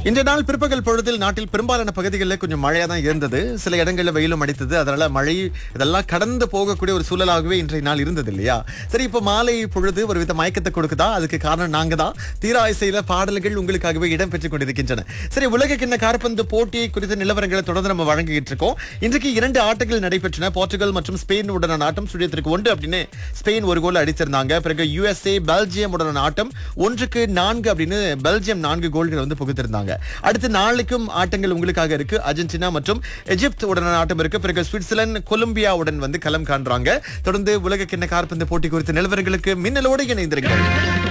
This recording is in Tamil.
இன்றைய நாள் பிற்பகல் பொழுதில் நாட்டில் பெரும்பாலான பகுதிகளில் கொஞ்சம் மழையா தான் இருந்தது சில இடங்களில் வெயிலும் அடித்தது அதனால மழை இதெல்லாம் கடந்து போகக்கூடிய ஒரு சூழலாகவே இன்றைய நாள் இருந்தது இல்லையா சரி இப்போ மாலை பொழுது ஒரு வித மயக்கத்தை கொடுக்குதா அதுக்கு காரணம் நாங்க தான் தீரா இசையில பாடல்கள் உங்களுக்காகவே இடம் பெற்றுக் கொண்டிருக்கின்றன சரி உலக கிண்ண காற்பந்து போட்டி குறித்த நிலவரங்களை தொடர்ந்து நம்ம வழங்கிட்டு இருக்கோம் இன்றைக்கு இரண்டு ஆட்டங்கள் நடைபெற்றன போர்ச்சுகல் மற்றும் ஸ்பெயின் உடனான ஆட்டம் சுழியத்திற்கு ஒன்று அப்படின்னு ஸ்பெயின் ஒரு கோல் அடித்திருந்தாங்க பிறகு யுஎஸ்ஏ பெல்ஜியம் உடனான ஆட்டம் ஒன்றுக்கு நான்கு அப்படின்னு பெல்ஜியம் நான்கு கோல்கள் வந்து புகுத்திருந்தாங்க அடுத்து நாளைக்கும் ஆட்டங்கள் உங்களுக்காக இருக்கு அர்ஜென்டினா மற்றும் எஜிப்த் உடனான ஆட்டம் இருக்கு பிறகு சுவிட்சர்லாந்து கொலம்பியாவுடன் வந்து களம் காண்றாங்க தொடர்ந்து உலக கிண்ண காற்பந்து போட்டி குறித்த நிலவரங்களுக்கு மின்னலோடு இணைந்திருங்கள்